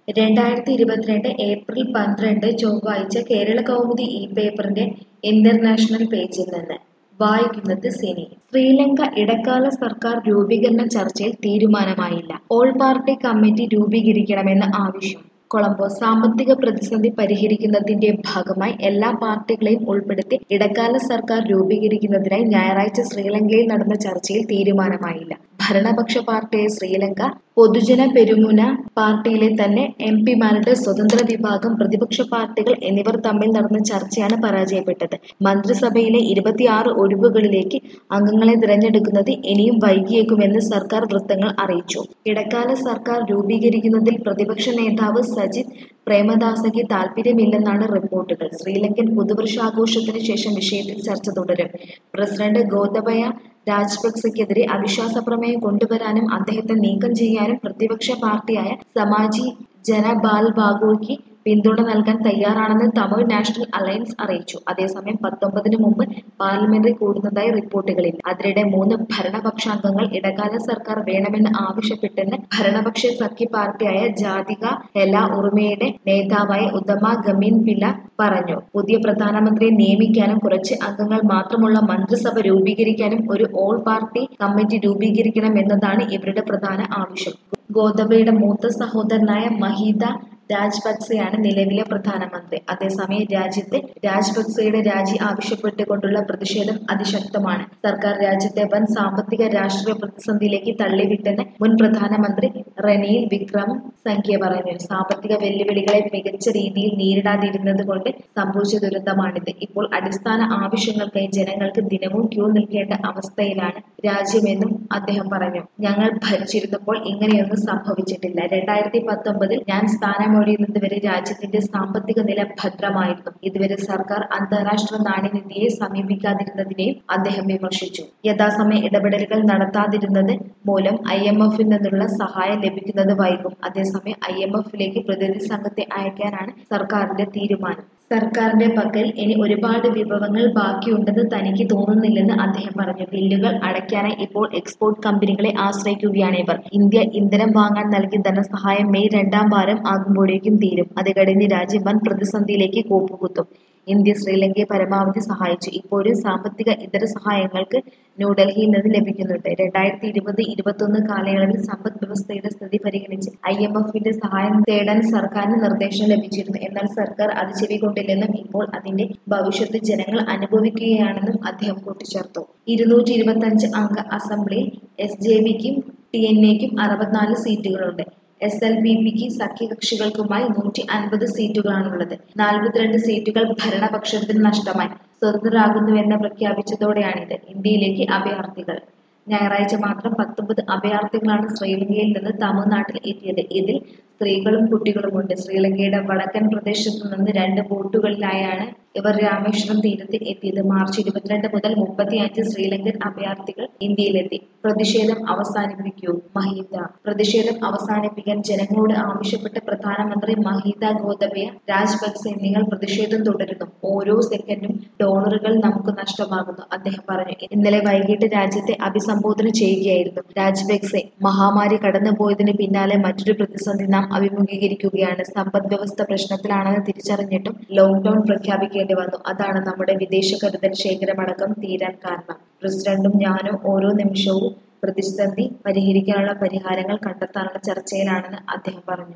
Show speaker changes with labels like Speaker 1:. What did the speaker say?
Speaker 1: രണ്ടായിരത്തി ഇരുപത്തിരണ്ട് ഏപ്രിൽ പന്ത്രണ്ട് ചൊവ്വാഴ്ച കേരള കൗമുദി ഈ പേപ്പറിന്റെ ഇന്റർനാഷണൽ പേജിൽ നിന്ന് വായിക്കുന്നത് സിനി ശ്രീലങ്ക ഇടക്കാല സർക്കാർ രൂപീകരണ ചർച്ചയിൽ തീരുമാനമായില്ല ഓൾ പാർട്ടി കമ്മിറ്റി രൂപീകരിക്കണമെന്ന് ആവശ്യം കൊളംബോ സാമ്പത്തിക പ്രതിസന്ധി പരിഹരിക്കുന്നതിന്റെ ഭാഗമായി എല്ലാ പാർട്ടികളെയും ഉൾപ്പെടുത്തി ഇടക്കാല സർക്കാർ രൂപീകരിക്കുന്നതിനായി ഞായറാഴ്ച ശ്രീലങ്കയിൽ നടന്ന ചർച്ചയിൽ തീരുമാനമായില്ല ഭരണപക്ഷ പാർട്ടിയായ ശ്രീലങ്ക പൊതുജന പെരുമുന പാർട്ടിയിലെ തന്നെ എം പിമാരുടെ സ്വതന്ത്ര വിഭാഗം പ്രതിപക്ഷ പാർട്ടികൾ എന്നിവർ തമ്മിൽ നടന്ന ചർച്ചയാണ് പരാജയപ്പെട്ടത് മന്ത്രിസഭയിലെ ഇരുപത്തിയാറ് ഒഴിവുകളിലേക്ക് അംഗങ്ങളെ തിരഞ്ഞെടുക്കുന്നത് ഇനിയും വൈകിയേക്കുമെന്ന് സർക്കാർ വൃത്തങ്ങൾ അറിയിച്ചു ഇടക്കാല സർക്കാർ രൂപീകരിക്കുന്നതിൽ പ്രതിപക്ഷ നേതാവ് സജിത് പ്രേമദാസയ്ക്ക് താൽപ്പര്യമില്ലെന്നാണ് റിപ്പോർട്ടുകൾ ശ്രീലങ്കൻ പുതുവർഷാഘോഷത്തിന് ശേഷം വിഷയത്തിൽ ചർച്ച തുടരും പ്രസിഡന്റ് ഗോതബയ രാജപക്സെക്കെതിരെ അവിശ്വാസ പ്രമേയം കൊണ്ടുവരാനും അദ്ദേഹത്തെ നീക്കം ചെയ്യാനും പ്രതിപക്ഷ പാർട്ടിയായ സമാജി ജന ബാൽ ബാഗോയ്ക്ക് പിന്തുണ നൽകാൻ തയ്യാറാണെന്ന് തമിഴ് നാഷണൽ അലയൻസ് അറിയിച്ചു അതേസമയം പത്തൊമ്പതിന് മുമ്പ് പാർലമെന്ററി കൂടുന്നതായി റിപ്പോർട്ടുകളില്ല അതിനിടെ മൂന്ന് ഭരണപക്ഷാംഗങ്ങൾ ഇടക്കാല സർക്കാർ വേണമെന്ന് ആവശ്യപ്പെട്ടെന്ന് ഭരണപക്ഷ സഖ്യ പാർട്ടിയായ ജാതിക ഹെല ഉറുമയുടെ നേതാവായ ഉത്തമ ഗമീൻ പിള്ള പറഞ്ഞു പുതിയ പ്രധാനമന്ത്രിയെ നിയമിക്കാനും കുറച്ച് അംഗങ്ങൾ മാത്രമുള്ള മന്ത്രിസഭ രൂപീകരിക്കാനും ഒരു ഓൾ പാർട്ടി കമ്മിറ്റി രൂപീകരിക്കണം എന്നതാണ് ഇവരുടെ പ്രധാന ആവശ്യം ഗോതബയുടെ മൂത്ത സഹോദരനായ മഹീദ രാജപക്സെയാണ് നിലവിലെ പ്രധാനമന്ത്രി അതേസമയം രാജ്യത്തെ രാജപക്സെയുടെ രാജി ആവശ്യപ്പെട്ടുകൊണ്ടുള്ള പ്രതിഷേധം അതിശക്തമാണ് സർക്കാർ രാജ്യത്തെ വൻ സാമ്പത്തിക രാഷ്ട്രീയ പ്രതിസന്ധിയിലേക്ക് തള്ളിവിട്ടെന്ന് മുൻ പ്രധാനമന്ത്രി റെനീൽ വിക്രം സംഖ്യ പറഞ്ഞു സാമ്പത്തിക വെല്ലുവിളികളെ മികച്ച രീതിയിൽ നേരിടാതിരുന്നത് കൊണ്ട് സംഭവിച്ച ദുരന്തമാണിത് ഇപ്പോൾ അടിസ്ഥാന ആവശ്യങ്ങൾക്കായി ജനങ്ങൾക്ക് ദിനവും ക്യൂ നിൽക്കേണ്ട അവസ്ഥയിലാണ് രാജ്യമെന്നും അദ്ദേഹം പറഞ്ഞു ഞങ്ങൾ ഭരിച്ചിരുന്നപ്പോൾ ഇങ്ങനെയൊന്നും സംഭവിച്ചിട്ടില്ല രണ്ടായിരത്തി പത്തൊമ്പതിൽ ഞാൻ സ്ഥാനമൊഴിയുന്നത് വരെ രാജ്യത്തിന്റെ സാമ്പത്തിക നില ഭദ്രമായിരുന്നു ഇതുവരെ സർക്കാർ അന്താരാഷ്ട്ര നാണ്യനിധിയെ സമീപിക്കാതിരുന്നതിനെയും അദ്ദേഹം വിമർശിച്ചു യഥാസമയം ഇടപെടലുകൾ നടത്താതിരുന്നത് മൂലം ഐ എം എഫിൽ നിന്നുള്ള സഹായം ലഭിക്കുന്നത് വൈകും അതേസമയം ഐ എം എഫിലേക്ക് പ്രതിനിധി സംഘത്തെ അയക്കാനാണ് സർക്കാരിന്റെ തീരുമാനം സർക്കാരിന്റെ പക്കൽ ഇനി ഒരുപാട് വിഭവങ്ങൾ ബാക്കിയുണ്ടെന്ന് തനിക്ക് തോന്നുന്നില്ലെന്ന് അദ്ദേഹം പറഞ്ഞു ബില്ലുകൾ അടയ്ക്കാനായി ഇപ്പോൾ എക്സ്പോർട്ട് കമ്പനികളെ ആശ്രയിക്കുകയാണ് ഇവർ ഇന്ത്യ ഇന്ധനം വാങ്ങാൻ നൽകിയ ധനസഹായം മെയ് രണ്ടാം വാരം ആകുമ്പോഴേക്കും തീരും അത് കഴിഞ്ഞ് രാജ്യം വൻ പ്രതിസന്ധിയിലേക്ക് കോപ്പുകുത്തും ഇന്ത്യ ശ്രീലങ്കയെ പരമാവധി സഹായിച്ചു ഇപ്പോഴും സാമ്പത്തിക ഇതര സഹായങ്ങൾക്ക് ന്യൂഡൽഹിയിൽ നിന്ന് ലഭിക്കുന്നുണ്ട് രണ്ടായിരത്തി ഇരുപത് ഇരുപത്തൊന്ന് കാലയളവിൽ സമ്പദ് വ്യവസ്ഥയുടെ സ്ഥിതി പരിഗണിച്ച് ഐ എം എഫിന്റെ സഹായം തേടാൻ സർക്കാരിന് നിർദ്ദേശം ലഭിച്ചിരുന്നു എന്നാൽ സർക്കാർ അത് ചെവികൊണ്ടില്ലെന്നും ഇപ്പോൾ അതിന്റെ ഭവിഷ്യത്ത് ജനങ്ങൾ അനുഭവിക്കുകയാണെന്നും അദ്ദേഹം കൂട്ടിച്ചേർത്തു ഇരുന്നൂറ്റി ഇരുപത്തി അഞ്ച് അംഗ അസംബ്ലിയിൽ എസ് ജെ ബിക്കും ടി എൻ എക്കും അറുപത്തിനാല് സീറ്റുകളുണ്ട് എസ് എൽ ബി പിക്ക് സഖ്യകക്ഷികൾക്കുമായി നൂറ്റി അൻപത് സീറ്റുകളാണുള്ളത് നാൽപ്പത്തിരണ്ട് സീറ്റുകൾ ഭരണപക്ഷത്തിന് നഷ്ടമായി സ്വതന്ത്രരാകുന്നുവെന്ന് പ്രഖ്യാപിച്ചതോടെയാണിത് ഇന്ത്യയിലേക്ക് അഭയാർത്ഥികൾ ഞായറാഴ്ച മാത്രം പത്തൊമ്പത് അഭയാർത്ഥികളാണ് ശ്രീലങ്കയിൽ നിന്ന് തമിഴ്നാട്ടിൽ എത്തിയത് ഇതിൽ സ്ത്രീകളും കുട്ടികളുമുണ്ട് ശ്രീലങ്കയുടെ വടക്കൻ പ്രദേശത്തു നിന്ന് രണ്ട് ബോട്ടുകളിലായാണ് ഇവർ രാമേശ്വരം തീരത്ത് എത്തിയത് മാർച്ച് ഇരുപത്തിരണ്ട് മുതൽ മുപ്പത്തിയഞ്ച് ശ്രീലങ്കൻ അഭയാർത്ഥികൾ ഇന്ത്യയിലെത്തി പ്രതിഷേധം അവസാനിപ്പിക്കൂ മഹീന്ദ പ്രതിഷേധം അവസാനിപ്പിക്കാൻ ജനങ്ങളോട് ആവശ്യപ്പെട്ട പ്രധാനമന്ത്രി മഹീന്ദ ഗോതബയ രാജപക്സെ നിങ്ങൾ പ്രതിഷേധം തുടരുന്നു ഓരോ സെക്കൻഡും ഡോളറുകൾ നമുക്ക് നഷ്ടമാകുന്നു അദ്ദേഹം പറഞ്ഞു ഇന്നലെ വൈകിട്ട് രാജ്യത്തെ അഭിസംബോധന ചെയ്യുകയായിരുന്നു രാജപക്സെ മഹാമാരി കടന്നുപോയതിന് പിന്നാലെ മറ്റൊരു പ്രതിസന്ധി നാം അഭിമുഖീകരിക്കുകയാണ് സമ്പദ് വ്യവസ്ഥ പ്രശ്നത്തിലാണെന്ന് തിരിച്ചറിഞ്ഞിട്ടും ലോക്ക്ഡൌൺ പ്രഖ്യാപിക്കേണ്ടി വന്നു അതാണ് നമ്മുടെ വിദേശ കരുതൽ ശേഖരമടക്കം തീരാൻ കാരണം പ്രസിഡന്റും ഞാനും ഓരോ നിമിഷവും പ്രതിസന്ധി പരിഹരിക്കാനുള്ള പരിഹാരങ്ങൾ കണ്ടെത്താനുള്ള ചർച്ചയിലാണെന്ന് അദ്ദേഹം പറഞ്ഞു